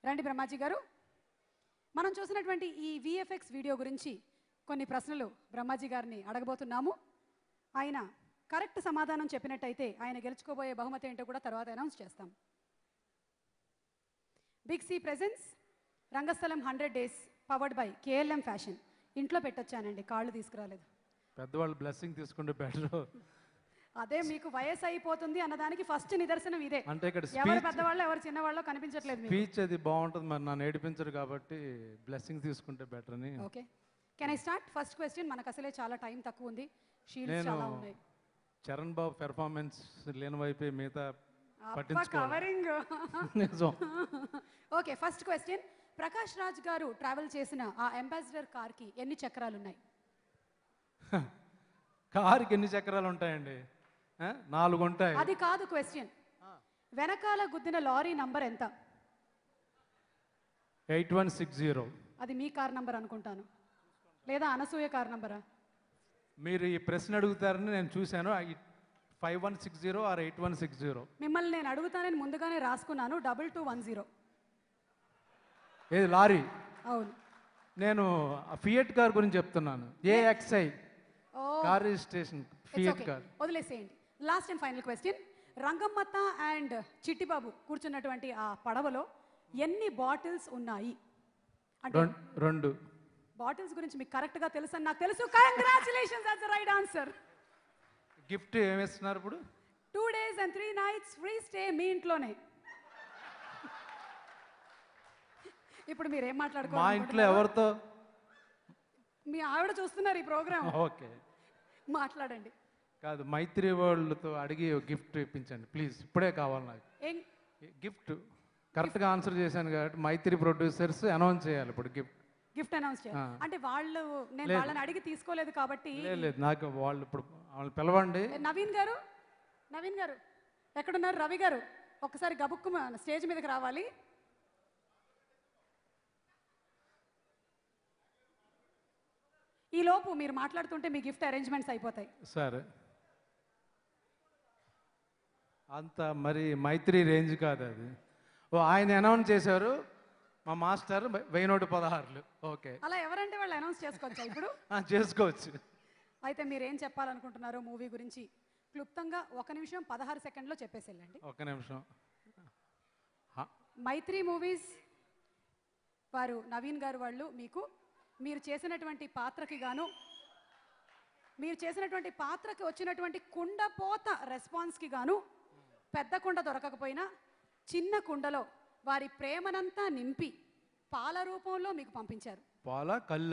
రండి బ్రహ్మాజీ గారు మనం చూసినటువంటి ఈ విఎఫ్ఎక్స్ వీడియో గురించి కొన్ని ప్రశ్నలు బ్రహ్మాజీ గారిని అడగబోతున్నాము ఆయన కరెక్ట్ సమాధానం చెప్పినట్టయితే ఆయన గెలుచుకోబోయే బహుమతి ఏంటో కూడా తర్వాత అనౌన్స్ చేస్తాం big C presence Rangasthalam hundred days powered by KLM fashion ఇంట్లో పెట్టొచ్చానండి కాళ్ళు తీసుకురాలేదు పెద్దవాళ్ళు బ్లెస్సింగ్ తీసుకుంటే బెటర్ అదే మీకు వయసు అయిపోతుంది అన్నదానికి ఫస్ట్ నిదర్శనం ఇదే అంటే ఇక్కడ ఎవరు స్పీచ్ పెద్దవాళ్ళు ఎవరు చిన్నవాళ్ళు కనిపించట్లేదు మీకు స్పీచ్ అది బాగుంటుంది మరి నన్ను ఏడిపించరు కాబట్టి బ్లెస్సింగ్ తీసుకుంటే బెటర్ అని okay can I start first question మనకు అసలే చాలా టైం తక్కువ ఉంది షీల్డ్స్ నేను చాలా ఉన్నాయి చరణ్ బాబు పెర్ఫార్మెన్స్ లేని వైపే మిగతా అప్ప పట్టించుకోవాలి కవరింగ్ నిజం okay first question Prakash Raj గారు ట్రావెల్ చేసిన ఆ అంబాసిడర్ కార్ కి ఎన్ని చక్రాలు ఉన్నాయి కారుకి ఎన్ని చక్రాలు ఉంటాయండి ఆ? నాలుగు ఉంటాయి అది కాదు క్వశ్చన్ వెనకాల గుద్దిన లారీ నంబర్ ఎంత ఎయిట్ వన్ సిక్స్ జీరో అది మీ కార్ నంబర్ అనుకుంటాను లేదా అనసూయ కార్ నంబరా మీరు ఈ ప్రశ్న అడుగుతారని నేను చూశాను five one six zero or eight one six zero మిమ్మల్ని నేను అడుగుతానని ముందుగానే రాసుకున్నాను డబుల్ టూ వన్ జీరో ఏది లారీ అవును నేను ఫియట్ కార్ గురించి చెప్తున్నాను ఏఎక్స్ఐ ఓ car registration it's Fiat okay car వదిలేసేయండి last and final question Rangammatta and Chittibabu కూర్చున్నటువంటి ఆ పడవలో ఎన్ని బాటిల్స్ ఉన్నాయి అంటే రెం- రెండు బాటిల్స్ గురించి మీకు కరెక్ట్ గా తెలుసు అని నాకు తెలుసు congratulations that's right answer gift ఏమిస్తున్నారు ఇప్పుడు two days and three nights free stay మీ ఇంట్లోనే ఇప్పుడు మీరు ఏం మా మాట్లాడుకోవాలి ఇంట్లో ఎవరితో మీ ఆవిడ చూస్తున్నారు ఈ ప్రోగ్రామ్ ఓకే మాట్లాడండి కాదు మైత్రి వాళ్ళతో అడిగి గిఫ్ట్ ఇప్పించండి ప్లీజ్ ఇప్పుడే కావాలి నాకు ఏం గిఫ్ట్ కరెక్ట్గా ఆన్సర్ చేశాను కాబట్టి మైత్రి ప్రొడ్యూసర్స్ అనౌన్స్ చేయాలి ఇప్పుడు గిఫ్ట్ గిఫ్ట్ అనౌన్స్ చేయాలి ఆ. అంటే వాళ్ళు నేను లేదు. వాళ్ళని అడిగి తీసుకోలేదు కాబట్టి లేదు లేదు నాకు వాళ్ళు ఇప్పుడు వాళ్ళు పిలవండి ఏ, నవీన్ గారు నవీన్ గారు ఎక్కడున్నారు రవి గారు ఒక్కసారి గబుక్కు మన స్టేజ్ మీదకి రావాలి ఈ లోపు మీరు మాట్లాడుతుంటే మీ గిఫ్ట్ అరేంజ్మెంట్స్ అయిపోతాయి సరే అంత మరి మైత్రి రేంజ్ కాదు అది ఓ ఆయన అనౌన్స్ చేశారు మా మాస్టర్ వెయ్యి నూట పదహారులు ఓకే అలా ఎవరంటే వాళ్ళు అనౌన్స్ చేసుకోవచ్చా ఇప్పుడు ఆ, చేసుకోవచ్చు అయితే మీరు ఏం చెప్పాలనుకుంటున్నారో మూవీ గురించి క్లుప్తంగా ఒక నిమిషం పదహారు సెకండ్లో చెప్పేసి వెళ్ళండి ఒక్క నిమిషం హ- మైత్రి మూవీస్ వారు నవీన్ గారు వాళ్ళు మీకు మీరు చేసినటువంటి పాత్రకి గాను మీరు చేసినటువంటి పాత్రకి వచ్చినటువంటి కుండపోత రెస్పాన్స్కి గాను పెద్ద కుండ దొరకకపోయినా చిన్న కుండలో వారి ప్రేమనంతా నింపి పాల రూపంలో మీకు పంపించారు పాల కళ్ళ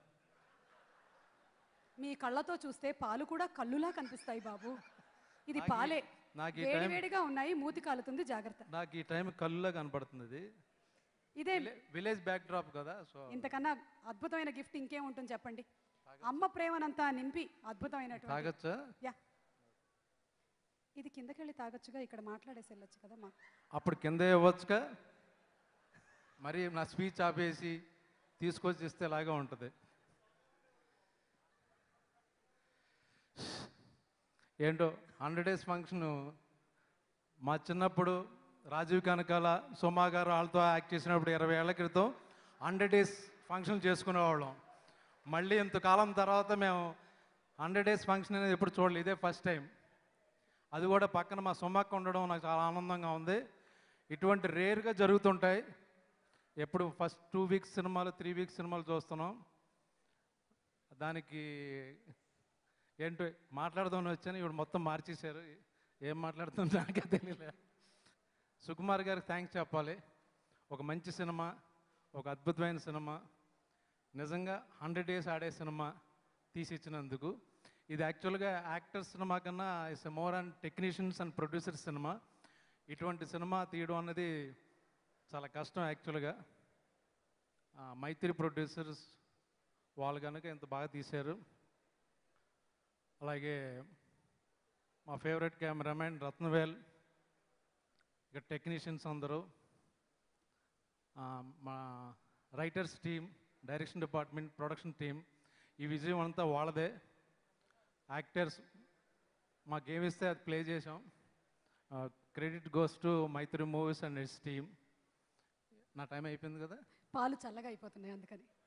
మీ కళ్ళతో చూస్తే పాలు కూడా కళ్ళులా కనిపిస్తాయి బాబు ఇది నాకు ఈ- పాలే నాకు ఈ టైం వేడివేడిగా ఉన్నాయి మూతి కాలుతుంది జాగ్రత్త నాకు ఈ టైం కళ్ళులా కనపడుతుంది ఇది ఇదే విలేజ్ బ్యాక్ డ్రాప్ కదా సో ఇంతకన్నా అద్భుతమైన గిఫ్ట్ ఇంకేముంటుంది చెప్పండి అమ్మ ప్రేమనంతా నింపి అద్భుతమైనటువంటి తాగొచ్చా యా ఇది కిందకెళ్ళి తాగొచ్చుగా ఇక్కడ మాట్లాడేసి వెళ్ళొచ్చు కదా మా అప్పుడు కింద ఇవ్వచ్చుగా మరి నా స్పీచ్ ఆపేసి తీసుకొచ్చి ఇస్తే ఇలాగా ఉంటుంది ఏంటో హండ్రెడ్ డేస్ ఫంక్షన్ మా చిన్నప్పుడు రాజీవ్ కనకాల సుమా గారు వాళ్ళతో యాక్ట్ చేసినప్పుడు ఇరవై ఏళ్ల క్రితం హండ్రెడ్ డేస్ ఫంక్షన్ చేసుకునేవాళ్ళం మళ్ళీ ఇంతకాలం తర్వాత మేము హండ్రెడ్ డేస్ ఫంక్షన్ అనేది ఎప్పుడు చూడలేదు ఇదే ఫస్ట్ టైం అది కూడా పక్కన మా సుమక్క ఉండడం నాకు చాలా ఆనందంగా ఉంది ఇటువంటి రేర్గా జరుగుతుంటాయి ఎప్పుడు ఫస్ట్ టూ వీక్స్ సినిమాలు త్రీ వీక్స్ సినిమాలు చూస్తున్నాం దానికి ఏంటో మాట్లాడదామని వచ్చాను ఇప్పుడు మొత్తం మార్చేశారు ఏం మాట్లాడుతుందో నాకే తెలియలే సుకుమార్ గారికి థ్యాంక్స్ చెప్పాలి ఒక మంచి సినిమా ఒక అద్భుతమైన సినిమా నిజంగా హండ్రెడ్ డేస్ ఆడే సినిమా తీసి ఇచ్చినందుకు ఇది యాక్చువల్గా యాక్టర్స్ సినిమా కన్నా it's more and technicians and producers సినిమా ఇటువంటి సినిమా తీయడం అనేది చాలా కష్టం యాక్చువల్గా ఆ, మైత్రి ప్రొడ్యూసర్స్ వాళ్ళు కనుక ఇంత బాగా తీశారు అలాగే మా ఫేవరెట్ కెమెరామెన్ రత్నవేల్ ఇక టెక్నీషియన్స్ అందరూ ఆ, మా writers team direction department production team ఈ విజయం అంతా వాళ్ళదే యాక్టర్స్ మాకు ఏమిస్తే అది ప్లే చేసాం credit goes to Mythri movies and it's team నా టైం అయిపోయింది కదా పాలు చల్లగా అయిపోతున్నాయి అందుకని